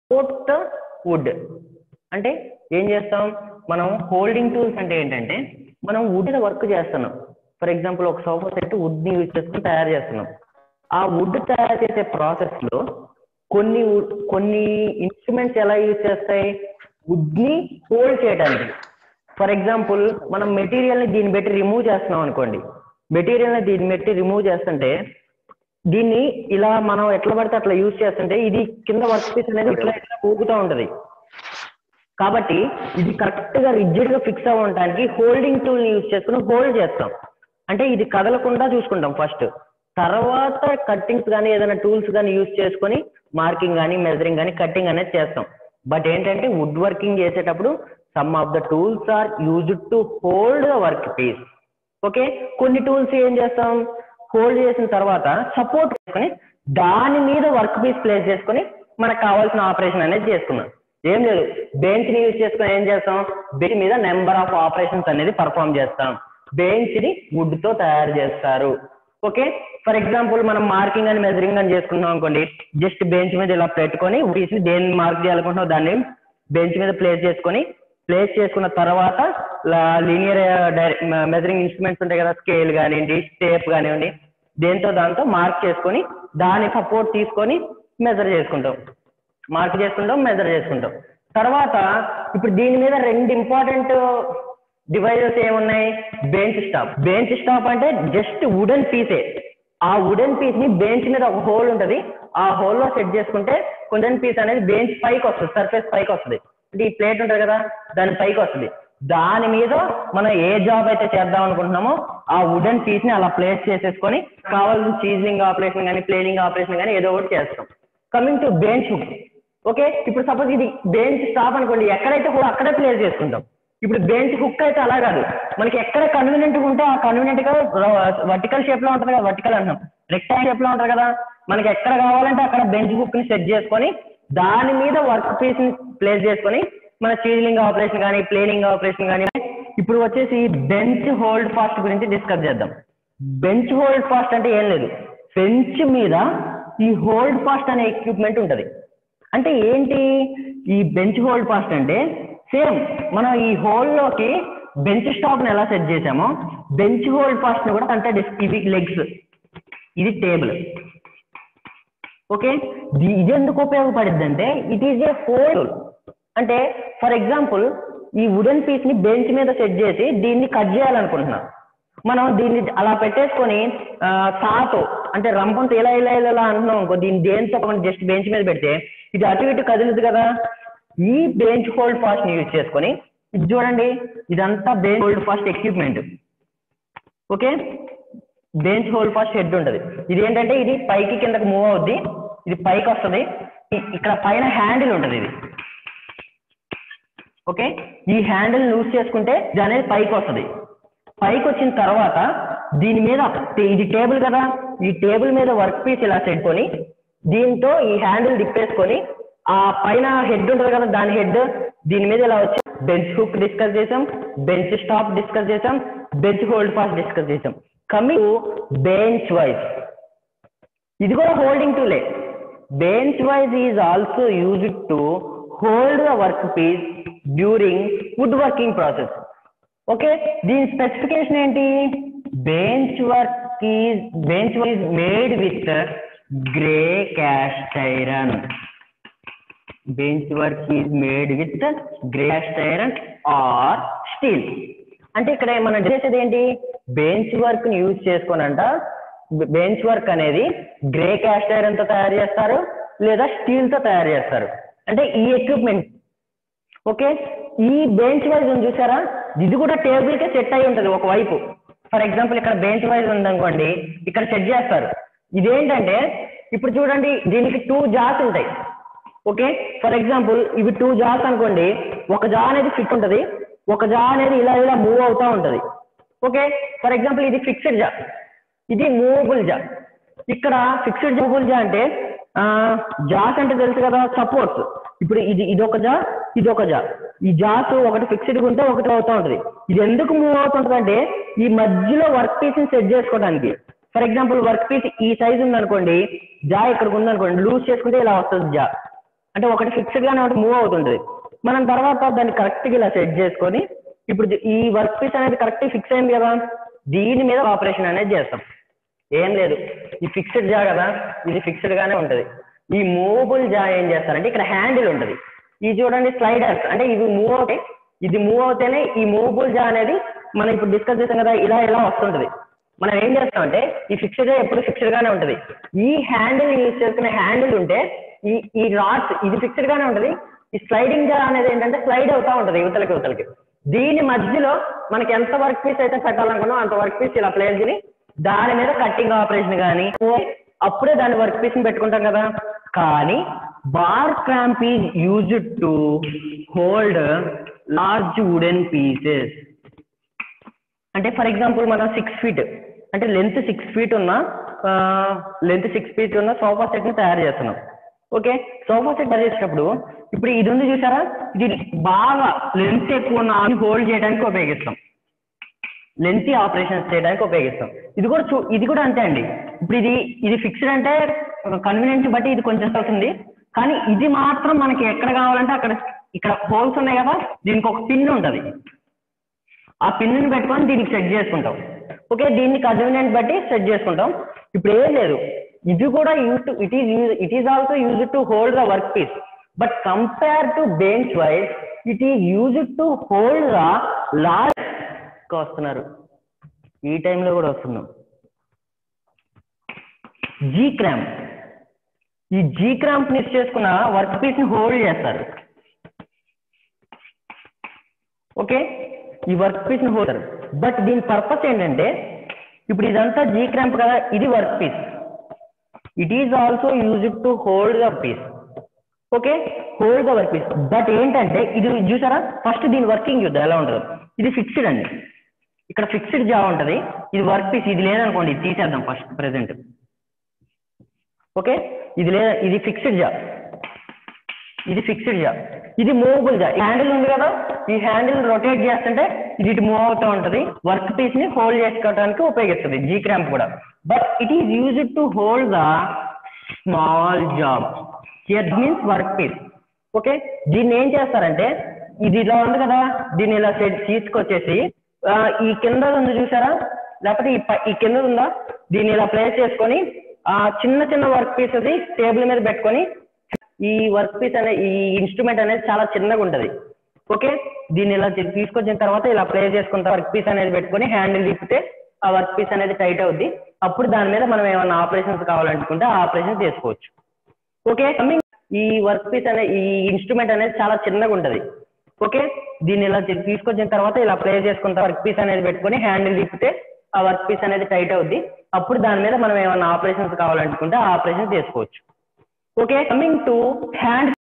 support the would అంటే ఏం చేస్తాం మనం హోల్డింగ్ టూల్స్ అంటే ఏంటంటే మనం వుడ్ మీద వర్క్ చేస్తున్నాం ఫర్ ఎగ్జాంపుల్ ఒక సోఫా సెట్ వుడ్ ని యూజ్ చేసుకుని తయారు చేస్తున్నాం ఆ వుడ్ తయారు చేసే ప్రాసెస్ లో కొన్ని wood- కొన్ని ఇన్స్ట్రుమెంట్స్ ఎలా యూజ్ చేస్తాయి వుడ్ ని హోల్డ్ చేయడానికి ఫర్ ఎగ్జాంపుల్ మనం మెటీరియల్ ని దీన్ని పెట్టి రిమూవ్ చేస్తున్నాం అనుకోండి మెటీరియల్ ని దీన్ని పెట్టి రిమూవ్ చేస్తుంటే దీన్ని ఇలా మనం ఎట్లా పడితే అట్లా యూజ్ చేస్తుంటే ఇది కింద వర్క్ పీస్ అనేది ఇట్లా ఇట్లా ఊగుతూ ఉంటది కాబట్టి ఇది కరెక్ట్ గా రిజిడ్ గా ఫిక్స్ అవ్వడానికి హోల్డింగ్ టూల్ ని యూజ్ చేసుకుని హోల్డ్ చేస్తాం అంటే ఇది కదలకుండా చూసుకుంటాం ఫస్ట్ తర్వాత కట్టింగ్స్ కానీ ఏదైనా టూల్స్ కానీ యూజ్ చేసుకొని మార్కింగ్ కానీ మెజరింగ్ కానీ కట్టింగ్ అనేది చేస్తాం బట్ ఏంటంటే వుడ్ వర్కింగ్ చేసేటప్పుడు some of the tools are used to hold the work piece okay కొన్ని టూల్స్ ఏం చేస్తాం హోల్డ్ చేసిన తర్వాత సపోర్ట్ చేసుకొని దాని మీద వర్క్ పీస్ ప్లేస్ చేసుకొని మనకు కావాల్సిన ఆపరేషన్ అనేది చేసుకున్నాం ఏం లేదు బెంచ్ ని యూజ్ చేసుకొని ఏం చేస్తాం బెంచ్ మీద నెంబర్ ఆఫ్ ఆపరేషన్స్ అనేది పర్ఫామ్ చేస్తాం బెంచ్ ని వుడ్ తో తయారు చేస్తారు ఓకే ఫర్ ఎగ్జాంపుల్ మనం మార్కింగ్ అని మెజరింగ్ అని చేసుకున్నాం అనుకోండి జస్ట్ బెంచ్ మీద ఇలా పెట్టుకొని పీస్ ని దేన్ని మార్క్ చేయాలనుకుంటున్నాం దాన్ని బెంచ్ మీద ప్లేస్ చేసుకొని ప్లేస్ చేసుకున్న తర్వాత లీనియర్ మెజరింగ్ ఇన్స్ట్రుమెంట్స్ ఉంటాయి కదా స్కేల్ కానివ్వండి టేప్ కానివ్వండి దేంతో దాంతో మార్క్ చేసుకొని దాని సపోర్ట్ తీసుకొని మెజర్ చేసుకుంటాం మార్క్ చేసుకుంటాం మెజర్ చేసుకుంటాం తర్వాత ఇప్పుడు దీని మీద రెండు ఇంపార్టెంట్ డివైజెస్ ఏమున్నాయి బెంచ్ స్టాప్ బెంచ్ స్టాప్ అంటే జస్ట్ వుడెన్ పీసే ఆ వుడెన్ పీస్ ని బెంచ్ మీద ఒక హోల్ ఉంటది ఆ హోల్ లో సెట్ చేసుకుంటే వుడెన్ పీస్ అనేది బెంచ్ పైకి వస్తుంది సర్ఫేస్ పైకి వస్తుంది అంటే ఈ ప్లేట్ ఉంటుంది కదా దాని పైకి వస్తుంది దాని మీద మనం ఏ జాబ్ అయితే చేద్దాం అనుకుంటున్నామో ఆ వుడెన్ పీస్ ని అలా ప్లేస్ చేసేసుకొని కావాల్సిన చీజింగ్ ఆపరేషన్ కానీ ప్లేనింగ్ ఆపరేషన్ కానీ ఏదో ఒకటి చేస్తాం coming to bench hook okay ఇప్పుడు సపోజ్ ఇది బెంచ్ స్టాప్ అనుకోండి ఎక్కడైతే కూడా అక్కడే ప్లేస్ చేసుకుంటాం ఇప్పుడు బెంచ్ హుక్ అయితే అలా కాదు మనకి ఎక్కడ కన్వీనియంట్ ఉంటే ఆ కన్వీనియంట్ గా వర్టికల్ షేప్ లో ఉంటుంది కదా వర్టికల్ అంటున్నాం రెక్టాంగిల్ షేప్ లో ఉంటుంది కదా మనకి ఎక్కడ కావాలంటే అక్కడ బెంచ్ హుక్ ని సెట్ చేసుకొని దాని మీద వర్క్ పీస్ ని ప్లేస్ చేసుకొని మన చీలింగ్ ఆపరేషన్ కానీ ప్లేనింగ్ ఆపరేషన్ కానీ ఇప్పుడు వచ్చేసి బెంచ్ హోల్డ్ ఫాస్ట్ గురించి డిస్కస్ చేద్దాం బెంచ్ హోల్డ్ ఫాస్ట్ అంటే ఏం లేదు బెంచ్ మీద ఈ హోల్డ్ ఫాస్ట్ అనే ఎక్విప్మెంట్ ఉంటది అంటే ఏంటి ఈ బెంచ్ హోల్డ్ ఫాస్ట్ అంటే సేమ్ మనం ఈ హోల్ లోకి బెంచ్ స్టాప్ ని ఎలా సెట్ చేసామో బెంచ్ హోల్డ్ ఫాస్ట్ ని కూడా అంటే డిస్- ఇది లెగ్స్ ఇది టేబుల్ ఓకే ది- ఇది ఎందుకు ఉపయోగపడుద్ది అంటే ఇట్ ఈజ్ ఏ హోల్ అంటే ఫర్ ఎగ్జాంపుల్ ఈ వుడెన్ పీస్ ని బెంచ్ మీద సెట్ చేసి దీన్ని కట్ చేయాలనుకుంటున్నాం మనం దీన్ని అలా పెట్టేసుకొని ఆ, సాతో అంటే రంపంతో ఇలా ఇలా ఇలా ఇలా అంటున్నాం అనుకో దీన్ని దేంతో మనం జస్ట్ బెంచ్ మీద పెడితే ఇది అటు ఇటు కదులుతుంది కదా ఈ బెంచ్ హోల్డ్ ఫాస్ట్ ని యూజ్ చేసుకొని ఇది చూడండి ఇదంతా bench holdfast equipment okay bench holdfast head ఉంటుంది ఇది ఏంటంటే ఇది పైకి కిందకి మూవ్ అవుద్ది ఇది పైకి వస్తుంది ఇ- ఇక్కడ పైన హ్యాండిల్ ఉంటుంది ఇది ఓకే ఈ హ్యాండిల్ లూజ్ చేసుకుంటే ఇది అనేది పైకి వస్తుంది పైకి వచ్చిన తర్వాత దీని మీద టే- ఇది టేబుల్ కదా ఈ టేబుల్ మీద వర్క్ పీస్ ఇలా పెట్టుకొని దీంతో ఈ హ్యాండిల్ తిప్పేసుకొని ఆ పైన హెడ్ ఉంటుంది కదా దాని హెడ్ దీని మీద ఇలా వచ్చి బెంచ్ హుక్ డిస్కస్ చేసాం బెంచ్ స్టాప్ డిస్కస్ చేసాం బెంచ్ హోల్డ్ ఫాస్ట్ డిస్కస్ చేసాం కమింగ్ బెంచ్ వైజ్ ఇది కూడా హోల్డింగ్ టూలే bench vice is also used to hold the work piece during wood working process okay దీని స్పెసిఫికేషన్ ఏంటి bench work is bench is made with grey cast iron bench work is made with grey cast iron or steel అంటే ఇక్కడ మనం చేసేది ఏంటి bench work ని use చేసుకోనంట bench work అనేది గ్రే క్యాస్ట్ ఐరన్ తో తయారు చేస్తారు లేదా స్టీల్ తో తయారు చేస్తారు అంటే ఈ ఎక్విప్మెంట్ ఓకే ఈ బెంచ్ వైజ్ ఉంది చూసారా ఇది కూడా టేబుల్ కే సెట్ అయి ఉంటుంది ఒకవైపు ఫర్ ఎగ్జాంపుల్ ఇక్కడ బెంచ్ వైజ్ ఉందనుకోండి ఇక్కడ సెట్ చేస్తారు ఇదేంటంటే ఇప్పుడు చూడండి దీనికి టూ జాస్ ఉంటాయి ఓకే ఫర్ ఎగ్జాంపుల్ ఇవి టూ జాస్ అనుకోండి ఒక జా అనేది ఫిట్ ఉంటుంది ఒక జా అనేది ఇలా ఇలా మూవ్ అవుతా ఉంటది ఓకే ఫర్ ఎగ్జాంపుల్ ఇది ఫిక్స్డ్ జా ఇది మూవబుల్ జా ఇక్కడ ఫిక్స్డ్ మూవబుల్ జా అంటే ఆ, జాస్ అంటే తెలుసు కదా సపోర్ట్స్ ఇప్పుడు ఇది ఇది ఒక జా ఇది ఒక జా ఈ జాస్ ఒకటి ఫిక్స్డ్ ఉంటే ఒకటి అవుతా ఉంటది ఇది ఎందుకు మూవ్ అవుతుంటది అంటే ఈ మధ్యలో వర్క్ పీస్ ని సెట్ చేసుకోవడానికి ఫర్ ఎగ్జాంపుల్ వర్క్ పీస్ ఈ సైజ్ ఉందనుకోండి జా ఇక్కడికి ఉందనుకోండి లూజ్ చేసుకుంటే ఇలా వస్తుంది జా అంటే ఒకటి ఫిక్స్డ్ గానే ఒకటి మూవ్ అవుతుంటది మనం తర్వాత దాన్ని కరెక్ట్ గా ఇలా సెట్ చేసుకొని ఇప్పుడు ది- ఈ వర్క్ పీస్ అనేది కరెక్ట్ ఫిక్స్ అయింది కదా దీని మీద ఆపరేషన్ అనేది చేస్తాం ఏం లేదు ఈ ఫిక్స్డ్ జా కదా ఇది ఫిక్స్డ్ గానే ఉంటది ఈ మూవబుల్ జా ఏం చేస్తారంటే ఇక్కడ హ్యాండిల్ ఉంటది ఇది చూడండి స్లైడర్స్ అంటే ఇవి మూవ్ అవుతాయి ఇది మూవ్ అవుతేనే ఈ మూవబుల్ జా అనేది మనం ఇప్పుడు డిస్కస్ చేసాం కదా ఇలా ఇలా వస్తుంటది మనం ఏం చేస్తామంటే ఈ ఫిక్స్డ్ ఎప్పుడు ఫిక్స్డ్ గానే ఉంటది ఈ హ్యాండిల్ యూజ్ చేసుకునే హ్యాండిల్ ఉంటే ఈ ఈ రాడ్స్ ఇది ఫిక్స్డ్ గానే ఉంటది ఈ స్లైడింగ్ జా అనేది ఏంటంటే స్లైడ్ అవుతా ఉంటది యువతలకి యువతలకి దీని మధ్యలో మనకి ఎంత వర్క్ పీస్ అయితే పెట్టాలనుకున్నాం అంత వర్క్ పీస్ ఇలా ప్లేస్ ని దాని మీద కట్టింగ్ ఆపరేషన్ కానీ అప్పుడే దాని వర్క్ పీస్ ని పెట్టుకుంటాం కదా కానీ bar cramp is used to hold large wooden pieces అంటే ఫర్ ఎగ్జాంపుల్ మనం సిక్స్ ఫీట్ అంటే లెంత్ సిక్స్ ఫీట్ ఉన్న లెంత్ సిక్స్ ఫీట్ ఉన్న సోఫా సెట్ ని తయారు చేస్తున్నాం ఓకే సోఫా సెట్ తయారు చేసేటప్పుడు ఇప్పుడు ఇది ఉంది చూసారా ఇది బాగా లెంత్ ఎక్కువ ఉన్న హోల్డ్ చేయడానికి ఉపయోగిస్తాం లెంతీ ఆపరేషన్స్ చేయడానికి ఉపయోగిస్తాం ఇది కూడా చూ ఇది కూడా అంతే అండి ఇప్పుడు ఇది ఇది ఫిక్స్డ్ అంటే కన్వీనియన్స్ బట్టి ఇది కొంచెం అవుతుంది కానీ ఇది మాత్రం మనకి ఎక్కడ కావాలంటే అక్కడ ఇక్కడ హోల్స్ ఉన్నాయి కదా దీనికి ఒక పిన్ ఉంటది ఆ పిన్ పెట్టుకొని దీనికి సెట్ చేసుకుంటాం ఓకే దీన్ని కన్వీనియంట్ బట్టి సెట్ చేసుకుంటాం ఇప్పుడు ఏం లేదు ఇది కూడా use to it is use it is also use to hold the work piece but compare to bench vice it is use to hold the large వస్తున్నారు ఈ టైంలో కూడా వస్తున్నాం జీ క్రాంప్ ఈ జీ క్రాంప్ ని చేసుకున్న వర్క్ పీస్ ని hold చేస్తారు ఓకే ఈ వర్క్ పీస్ ని హోల్డర్ బట్ దీని పర్పస్ ఏంటంటే ఇప్పుడు ఇదంతా జీ క్రాంప్ కదా ఇది work piece it is also used to hold the piece okay hold the work piece but ఏంటంటే ఇది చూసారా ఫస్ట్ దీని వర్కింగ్ చూద్దాం ఎలా ఉంటుందో ఇది ఫిక్స్డ్ అండి ఇక్కడ ఫిక్స్డ్ జా ఉంటది ఇది వర్క్ పీస్ ఇది లేదనుకోండి ఇది తీసేద్దాం ఫస్ట్ ప్రెసెంట్ ఓకే ఇది లేదా ఇది ఫిక్స్డ్ జా ఇది ఫిక్స్డ్ జా ఇది మూవబుల్ జా ఈ హ్యాండిల్ ఉంది కదా ఈ హ్యాండిల్ రొటేట్ చేస్తుంటే ఇది ఇటు మూవ్ అవుతూ ఉంటది వర్క్ పీస్ ని హోల్డ్ చేసుకోవడానికి ఉపయోగిస్తుంది జీ క్రాంప్ కూడా but it is used to hold the small job it means work piece okay దీన్ని ఏం చేస్తారంటే ఇది ఇలా ఉంది కదా దీన్ని ఇలా సెట్ తీసుకొచ్చేసి ఆ, ఈ కింద ఉంది చూసారా లేకపోతే ఈ పై- ఈ కింద ఉందా దీన్ని ఇలా ప్లేస్ చేసుకొని ఆ చిన్న చిన్న వర్క్ పీసెస్ టేబుల్ మీద పెట్టుకొని ఈ వర్క్ పీస్ అనే ఈ ఇన్స్ట్రుమెంట్ అనేది చాలా చిన్నగా ఉంటది ఓకే దీన్ని ఇలా తీ- తీసుకొచ్చిన తర్వాత ఇలా ప్లే చేసుకున్న వర్క్ పీస్ అనేది పెట్టుకొని హ్యాండిల్ తిప్పితే ఆ వర్క్ పీస్ అనేది టైట్ అవుద్ది అప్పుడు దాని మీద మనం ఏమైనా ఆపరేషన్స్ కావాలనుకుంటే ఆ ఆపరేషన్ చేసుకోవచ్చు ఓకే కమింగ్ ఈ వర్క్ పీస్ అనే ఈ ఇన్స్ట్రుమెంట్ అనేది చాలా చిన్నగా ఉంటది ఓకే దీన్ని ఇలా తీ- తీసుకొచ్చిన తర్వాత ఇలా ప్లే చేసుకున్న వర్క్ పీస్ అనేది పెట్టుకొని హ్యాండిల్ తిప్పితే ఆ వర్క్ పీస్ అనేది టైట్ అవుద్ది అప్పుడు దాని మీద మనం ఏమైనా ఆపరేషన్స్ కావాలనుకుంటే ఆ ఆపరేషన్ చేసుకోవచ్చు ఓకే కమింగ్ టు హ్యాండ్